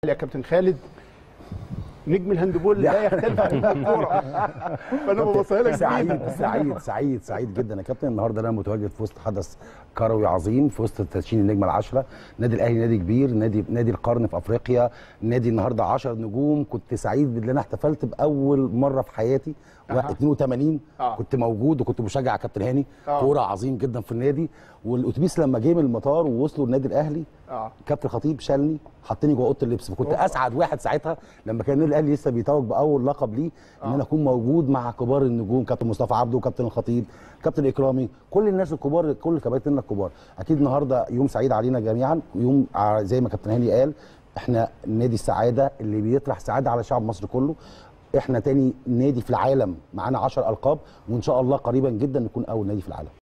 يا كابتن خالد نجم الهاندبول لا يختلف عن نجم الكوره فانا ببصها لك سعيد بيها. سعيد سعيد سعيد جدا يا كابتن النهارده انا متواجد في وسط حدث كروي عظيم في وسط تدشين النجمه العشره النادي الاهلي نادي كبير نادي نادي القرن في افريقيا نادي النهارده 10 نجوم كنت سعيد بان انا احتفلت باول مره في حياتي أها. 82 آه. كنت موجود وكنت بشجع كابتن هاني آه. كوره عظيم جدا في النادي والاتوبيس لما جه من المطار ووصلوا النادي الاهلي اه كابتن خطيب شالني حطني جوه اوضه اللبس فكنت أوبا. اسعد واحد ساعتها لما كان النادي الاهلي لسه بيتوج باول لقب ليه ان آه. انا اكون موجود مع كبار النجوم كابتن مصطفى عبده وكابتن الخطيب كابتن اكرامي كل الناس الكبار كل كباتننا الكبار اكيد النهارده يوم سعيد علينا جميعا ويوم ع- زي ما كابتن هاني قال احنا نادي السعاده اللي بيطرح سعاده على شعب مصر كله احنا تاني نادي في العالم معانا 10 القاب وان شاء الله قريبا جدا نكون اول نادي في العالم